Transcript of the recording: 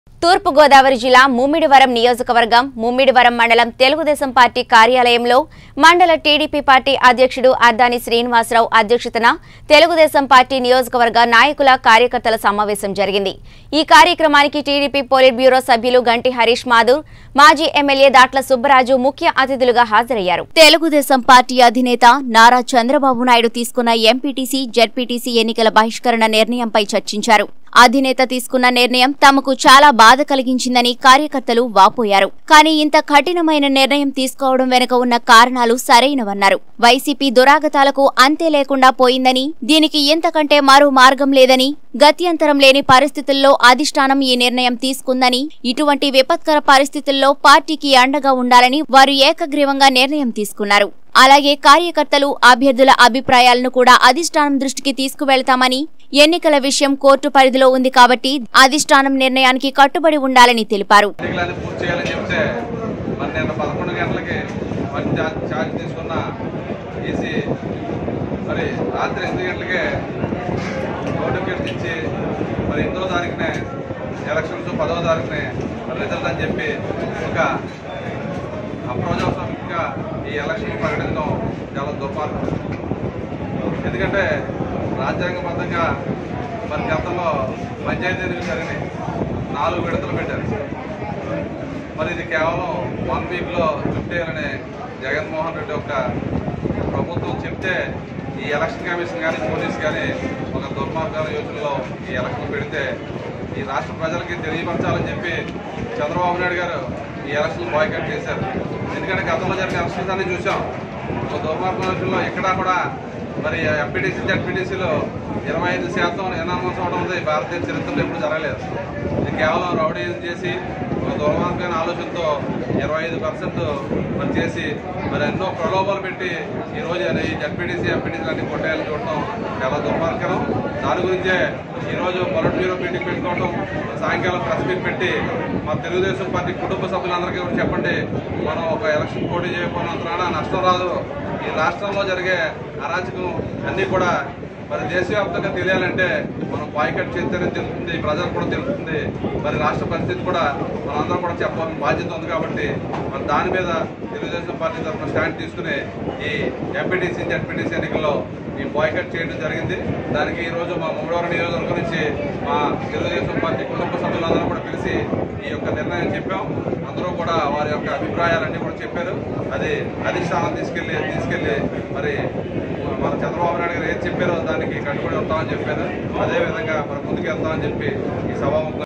తూర్పుగోదావరి జిల్లా ముమ్మిడివరం నియోజకవర్గం ముమ్మిడివరం మండలం తెలుగుదేశం పార్టీ కార్యాలయంలో మండల టీడీపీ పార్టీ అధ్యక్షుడు అద్దాని శ్రీనివాసరావు అధ్యక్షతన తెలుగుదేశం పార్టీ నియోజకవర్గ నాయకుల కార్యకర్తల సమావేశం జరిగింది ఈ కార్యక్రమానికి టీడీపీ పోలిట్ బ్యూరో సభ్యులు గంటి హరీష్ మాధుర్ మాజీ ఎమ్మెల్యే దాట్ల సుబ్బరాజు ముఖ్య అతిథులుగా హాజరయ్యారు తెలుగుదేశం పార్టీ అధినేత నారా చంద్రబాబు నాయుడు తీసుకున్న ఎంపీటీసీ జెడ్పీటీసీ ఎన్నికల బహిష్కరణ నిర్ణయంపై చర్చించారు అధినేత తీసుకున్న నిర్ణయం తమకు చాలా బాధ కలిగించిందని కార్యకర్తలు వాపోయారు కానీ ఇంత కఠినమైన నిర్ణయం తీసుకోవడం వెనుక ఉన్న కారణాలు సరైనవన్నారు వైసీపీ దురాగతాలకు అంతే లేకుండా పోయిందని దీనికి ఇంతకంటే మరో మార్గం లేదని గత్యంతరం లేని పరిస్థితుల్లో అధిష్టానం ఈ నిర్ణయం తీసుకుందని ఇటువంటి విపత్కర పరిస్థితుల్లో పార్టీకి అండగా ఉండాలని వారు ఏకగ్రీవంగా నిర్ణయం తీసుకున్నారు అలాగే కార్యకర్తలు అభ్యర్థుల అభిప్రాయాలను కూడా అధిష్టానం దృష్టికి తీసుకువెళ్తామని ఎన్నికల విషయం కోర్టు పరిధిలో ఉంది కాబట్టి అధిష్టానం నిర్ణయానికి కట్టుబడి ఉండాలని తెలిపారు ఎన్నికలన్నీ పూర్తి చేయాలని చెప్తే మరి నిన్న పదకొండు గంటలకి మరి చా- ఛార్జ్ తీసుకున్న ఈసీ మరి రాత్రి ఎనిమిది గంటలకే నోటిఫికేషన్ ఇచ్చి మరి ఎనిమిదో తారీఖునే ఎలక్షన్స్ పదవ తారీఖునే మరి రిజల్ట్ అని చెప్పి ఒక అప్రజాస్వామికంగా ఈ ఎలక్షన్ ప్రకటించడం చాలా దుర్మార్గం ఎందుకంటే రాజ్యాంగబద్ధంగా మరి గతంలో పంచాయతీ ఎన్నికలు జరిగినాయి నాలుగు విడతలు పెట్టారు మరి ఇది కేవలం వన్ వీక్లో చుట్టేయాలని జగన్మోహన్ రెడ్డి యొక్క ప్రభుత్వం చెప్తే ఈ ఎలక్షన్ కమిషన్ కానీ పోలీస్ కానీ ఒక దుర్మార్గాల యోచనలో ఈ ఎలక్షన్ పెడితే ఈ రాష్ట్ర ప్రజలకి తెలియపరచాలని చెప్పి చంద్రబాబు నాయుడు గారు ఈ ఎలక్షన్ బాయ్కట్ చేశారు ఎందుకంటే గతంలో జరిగిన ఎలక్షన్స్ అన్ని చూసాం ఒక దుర్మార్గం యోచనలో ఎక్కడా కూడా మరి ఎంపీటీసీ జడ్పీటీసీలో ఇరవై ఐదు శాతం ఎనామస్ అవడం ఉంది భారతదేశ చరిత్రలో ఎప్పుడు జరగలేదు ఇది కేవలం రౌడీజం చేసి ఒక దుర్మార్గమైన ఆలోచనతో ఇరవై ఐదు పర్సెంట్ మరి చేసి మరి ఎన్నో ప్రలోభాలు పెట్టి ఈ రోజు ఈ జడ్పీటీసీ ఎంపీటీసీ అన్ని కొట్టేయాలని చూడటం చాలా దుర్మార్గం దాని గురించే ఈ రోజు పొలిట్ బ్యూరో మీటింగ్ పెట్టుకోవడం సాయంకాలం ప్రెస్ మీట్ పెట్టి మా తెలుగుదేశం పార్టీ కుటుంబ సభ్యులందరికీ కూడా చెప్పండి మనం ఒక ఎలక్షన్ పోటీ చేయకపోయినంతరాన నష్టం రాదు ఈ రాష్ట్రంలో జరిగే అరాచకం అన్నీ కూడా మరి దేశవ్యాప్తంగా తెలియాలంటే మనం బాయ్కట్ చేస్తేనే తెలుస్తుంది ప్రజలకు కూడా తెలుస్తుంది మరి రాష్ట్ర పరిస్థితి కూడా మనందరం కూడా చెప్పాల్సిన బాధ్యత ఉంది కాబట్టి మరి దాని మీద తెలుగుదేశం పార్టీ తరఫున స్టాండ్ తీసుకుని ఈ ఎంపీటీసీ జడ్పీటీసీ ఎన్నికల్లో ఈ బాయ్కట్ చేయడం జరిగింది దానికి ఈ రోజు మా మూడవరం నియోజకవర్గం నుంచి మా తెలుగుదేశం పార్టీ కుటుంబ సభ్యులందరూ కూడా పిలిచి ఈ యొక్క నిర్ణయం చెప్పాం అందరూ కూడా వారి యొక్క అభిప్రాయాలన్నీ కూడా చెప్పారు అది అధిష్టానం తీసుకెళ్లి తీసుకెళ్లి మరి మన చంద్రబాబు నాయుడు గారు ఏది చెప్పారో దానికి కట్టుబడి ఉంటామని చెప్పారు అదేవిధంగా మరి ముందుకు వెళ్తామని చెప్పి ఈ సభాముఖంగా